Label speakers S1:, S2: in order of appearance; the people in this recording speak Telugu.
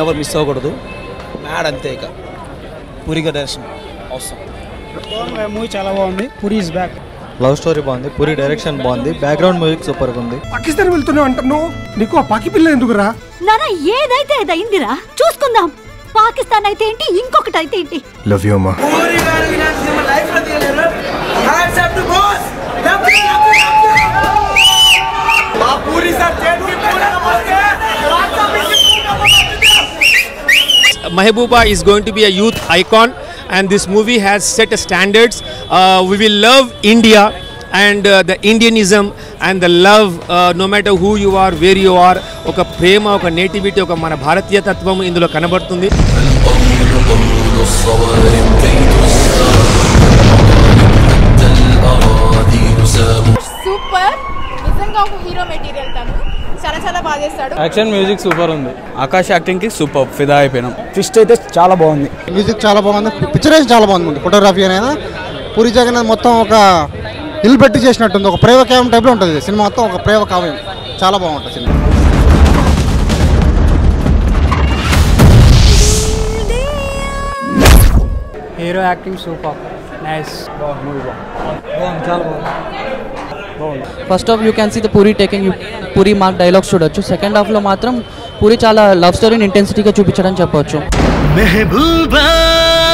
S1: ఎవరు మిస్ అవ్వకూడదు మ్యాడ్ అంతే ఇక పూరిగా డైరెక్షన్ అవసరం
S2: మూవీ చాలా బాగుంది Puri is back
S3: love story బాగుంది పూరి డైరెక్షన్ బాగుంది బ్యాక్గ్రౌండ్ మ్యూజిక్ సూపర్గా ఉంది
S4: పాకిస్తాన్ వెళ్తున్నావు అంటున్నావు నీకు ఆ పాకి పిల్ల ఎందుకురా
S5: నాన్న ఏదైతే అదైందిరా చూసుకుందాం పాకిస్తాన్ అయితే ఏంటి ఇంకొకటి అయితే ఏంటి
S4: లవ్ యూ అమ్మా
S6: Mehbooba is going to be a youth icon, and this movie has set a standards. Uh, we will love India and uh, the Indianism and the love, uh, no matter who you are, where you are. ఒక ప్రేమ ఒక నేటివిటీ ఒక మన భారతీయ తత్వం ఇందులో కనబడుతుంది
S7: సూపర్ నిజంగా ఒక హీరో మెటీరియల్ తను చాలా చాలా బాగా చేస్తాడు
S3: యాక్షన్ మ్యూజిక్ సూపర్ ఉంది ఆకాష్ యాక్టింగ్కి సూపర్ ఫిదా అయిపోయినాం
S2: ట్విస్ట్ అయితే చాలా బాగుంది
S8: మ్యూజిక్ చాలా బాగుంది పిక్చరైజ్ చాలా బాగుంది ఫోటోగ్రఫీ అనేది పూరి జగన్నాథ్ మొత్తం ఒక ఇల్లు పెట్టి చేసినట్టుంది ఒక ప్రేమ కావ్యం టైప్లో ఉంటుంది సినిమా మొత్తం ఒక ప్రేమ కావ్యం చాలా బాగుంటుంది cinema
S2: hero acting super nice
S9: first half you can see the Puri taking Puri mark dialogues చూడొచ్చు సెకండ్ హాఫ్లో మాత్రం పూరి చాలా లవ్ స్టోరీని ఇంటెన్సిటీగా చూపించడం చెప్పొచ్చు
S10: మెహబూబా